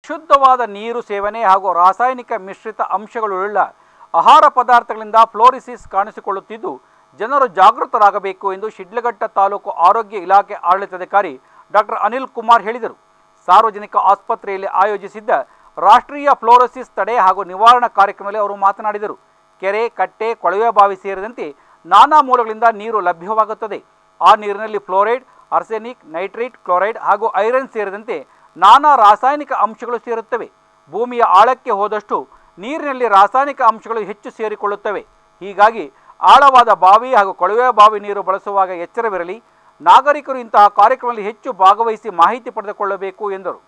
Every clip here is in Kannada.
ಶುದ್ಧವಾದ ನೀರು ಸೇವನೆ ಹಾಗೂ ರಾಸಾಯನಿಕ ಮಿಶ್ರಿತ ಅಂಶಗಳುಳ್ಳ ಆಹಾರ ಪದಾರ್ಥಗಳಿಂದ ಫ್ಲೋರಿಸಿಸ್ ಕಾಣಿಸಿಕೊಳ್ಳುತ್ತಿದ್ದು ಜನರು ಜಾಗೃತರಾಗಬೇಕು ಎಂದು ಶಿಡ್ಲಘಟ್ಟ ತಾಲೂಕು ಆರೋಗ್ಯ ಇಲಾಖೆ ಆಡಳಿತಾಧಿಕಾರಿ ಡಾಕ್ಟರ್ ಅನಿಲ್ ಕುಮಾರ್ ಹೇಳಿದರು ಸಾರ್ವಜನಿಕ ಆಸ್ಪತ್ರೆಯಲ್ಲಿ ಆಯೋಜಿಸಿದ್ದ ರಾಷ್ಟ್ರೀಯ ಫ್ಲೋರೋಸಿಸ್ ತಡೆ ಹಾಗೂ ನಿವಾರಣಾ ಕಾರ್ಯಕ್ರಮದಲ್ಲಿ ಅವರು ಮಾತನಾಡಿದರು ಕೆರೆ ಕಟ್ಟೆ ಕೊಳವೆ ಬಾವಿ ಸೇರಿದಂತೆ ನಾನಾ ಮೂಲಗಳಿಂದ ನೀರು ಲಭ್ಯವಾಗುತ್ತದೆ ಆ ನೀರಿನಲ್ಲಿ ಫ್ಲೋರೈಡ್ ಆರ್ಸೆನಿಕ್ ನೈಟ್ರೇಟ್ ಕ್ಲೋರೈಡ್ ಹಾಗೂ ಐರನ್ ಸೇರಿದಂತೆ ನಾನಾ ರಾಸಾಯನಿಕ ಅಂಶಗಳು ಸೇರುತ್ತವೆ ಭೂಮಿಯ ಆಳಕ್ಕೆ ಹೋದಷ್ಟು ನೀರಿನಲ್ಲಿ ರಾಸಾಯನಿಕ ಅಂಶಗಳು ಹೆಚ್ಚು ಸೇರಿಕೊಳ್ಳುತ್ತವೆ ಹೀಗಾಗಿ ಆಳವಾದ ಬಾವಿ ಹಾಗೂ ಕೊಳವೆ ಬಾವಿ ನೀರು ಬಳಸುವಾಗ ಎಚ್ಚರವಿರಲಿ ನಾಗರಿಕರು ಇಂತಹ ಕಾರ್ಯಕ್ರಮದಲ್ಲಿ ಹೆಚ್ಚು ಭಾಗವಹಿಸಿ ಮಾಹಿತಿ ಪಡೆದುಕೊಳ್ಳಬೇಕು ಎಂದರು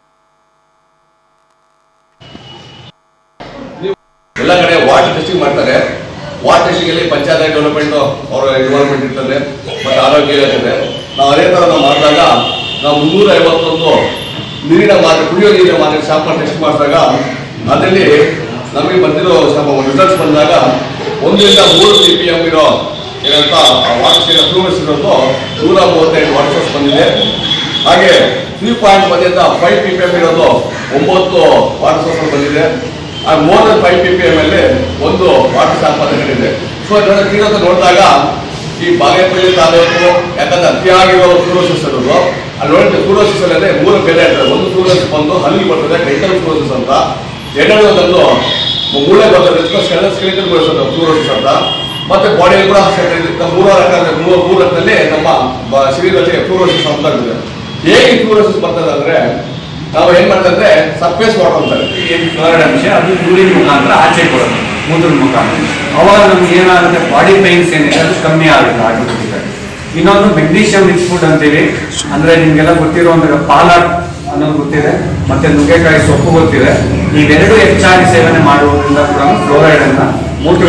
ಎಲ್ಲ ಕಡೆ ವಾಟರ್ ಟೆಸ್ಟಿಂಗ್ ಮಾಡ್ತಾರೆ ವಾಟರ್ ಟೆಸ್ಟಿಂಗ್ ಅಲ್ಲಿ ಪಂಚಾಯತ್ ಡೆವಲಪ್ಮೆಂಟ್ ಅವರ ಇನ್ವಾಲ್ವ್ಮೆಂಟ್ ಇರ್ತದೆ ಮತ್ತೆ ಆರೋಗ್ಯ ಇರ್ತದೆ ನಾವು ಅದೇ ತರ ನಾವು ಮಾಡಿದಾಗ ನಾವು ಮುನ್ನೂರ ಐವತ್ತೊಂದು ನೀರಿನ ಮಾತ್ರ ಕುಡಿಯೋ ನೀರಿನ ಮಾತ್ರ ಶಾಂಪಲ್ ಟೆಸ್ಟ್ ಮಾಡಿದಾಗ ಅದರಲ್ಲಿ ನಮಗೆ ಬಂದಿರೋ ರಿಸಲ್ಟ್ಸ್ ಬಂದಾಗ ಒಂದರಿಂದ ಮೂರು ಸಿ ಪಿ ಎಂ ಇರೋ ಏನಂತ ವಾಟರ್ ಸ್ಟೇಟ್ ಅಪ್ರೂವಲ್ಸ್ ಇರೋದು ನೂರ ಮೂವತ್ತೈದು ವಾಟರ್ ಸೋರ್ಸ್ ಬಂದಿದೆ ಹಾಗೆ ತ್ರೀ ಪಾಯಿಂಟ್ ಬಂದಿಂದ ಫೈವ್ ಪಿ ಪಿ ಎಂ ಇರೋದು ಒಂಬತ್ತು ವಾಟರ್ ಸೋರ್ಸ್ ಬಂದಿದೆ ಆ more than five P P M ಅಲ್ಲಿ ಒಂದು ವಾಟರ್ ಸಂಪಾದನೆಗಳಿದೆ ಸೊ ಇದನ್ನ ತೀರೋದು ನೋಡಿದಾಗ ಈ ಬಾಗೇಪಲ್ಲಿ ತಾಲೂಕು ಯಾಕಂದ್ರೆ ಅತಿಯಾಗಿರೋ ಫ್ಲೂರೋಸಿಸ್ ಇರೋದು ಅಲ್ಲಿ ನೋಡಿದ್ರೆ ಫ್ಲೂರೋಸಿಸ್ ಅಲ್ಲದೆ ಮೂರು ಬೇರೆ ಇರ್ತದೆ ಒಂದು ಫ್ಲೂರೋಸಿಸ್ ಬಂದು ಹಲ್ಲಿಗೆ ಬರ್ತದೆ ಡೈಟಲ್ ಫ್ಲೂರೋಸಿಸ್ ಅಂತ ಎರಡನೇದೊಂದು ಮೂಳೆ ಬರ್ತದೆ ಸ್ಕೆಲೆಟಲ್ ಫ್ಲೂರೋಸಿಸ್ ಅಂತ ಮತ್ತೆ ಬಾಡಿಯಲ್ಲಿ ಕೂಡ ನಮ್ಮ ಮೂರು ರಕ ಮೂರು ಮೂರು ರಕದಲ್ಲಿ ನಮ್ಮ ಬ- ಶರೀರದಲ್ಲಿ ಫ್ಲೂರೋಸಿಸ್ ಅಂತ ಇದೆ ಹೇಗೆ ಫ್ಲೂರೋಸಿಸ್ ಬರ್ತದೆ ಅಂದ್ರೆ ನಾವು ಏನ್ ಮಾಡ್ತಾರೆ ಅಂದ್ರೆ ಸರ್ಫೇಸ್ ವಾಟರ್ ಅಂತಾರೆ ಏನು ಫ್ಲೋರೈಡ್ ಅಂಶ ಅದು ಯೂರಿನ್ ಮುಖಾಂತರ ಆಚೆ ಕೊಡೋದು ಮೂತ್ರದ ಮುಖಾಂತರ ಅವಾಗ ನಮ್ಗೆ ಏನಾಗುತ್ತೆ ಬಾಡಿ ಪೈನ್ಸ್ ಏನಿದೆ ಅದು ಕಮ್ಮಿ ಆಗುತ್ತೆ ಆಟೋಮೆಟಿಕ್ ಇನ್ನೊಂದು ಮೆಗ್ನೀಷಿಯಂ ರಿಚ್ ಫುಡ್ ಅಂತೀವಿ ಅಂದ್ರೆ ನಿಮ್ಗೆಲ್ಲ ಗೊತ್ತಿರುವಂತ ಪಾಲಾಟ್ ಅನ್ನೋದು ಗೊತ್ತಿದೆ ಮತ್ತೆ ನುಗ್ಗೆಕಾಯಿ ಸೊಪ್ಪು ಗೊತ್ತಿದೆ ಇವೆರಡು ಹೆಚ್ಚಾಗಿ ಸೇವನೆ ಮಾಡುವುದರಿಂದ ಕೂಡ ಫ್ಲೋರೈಡ್ ಅನ್ನ ಮೂತ್ರ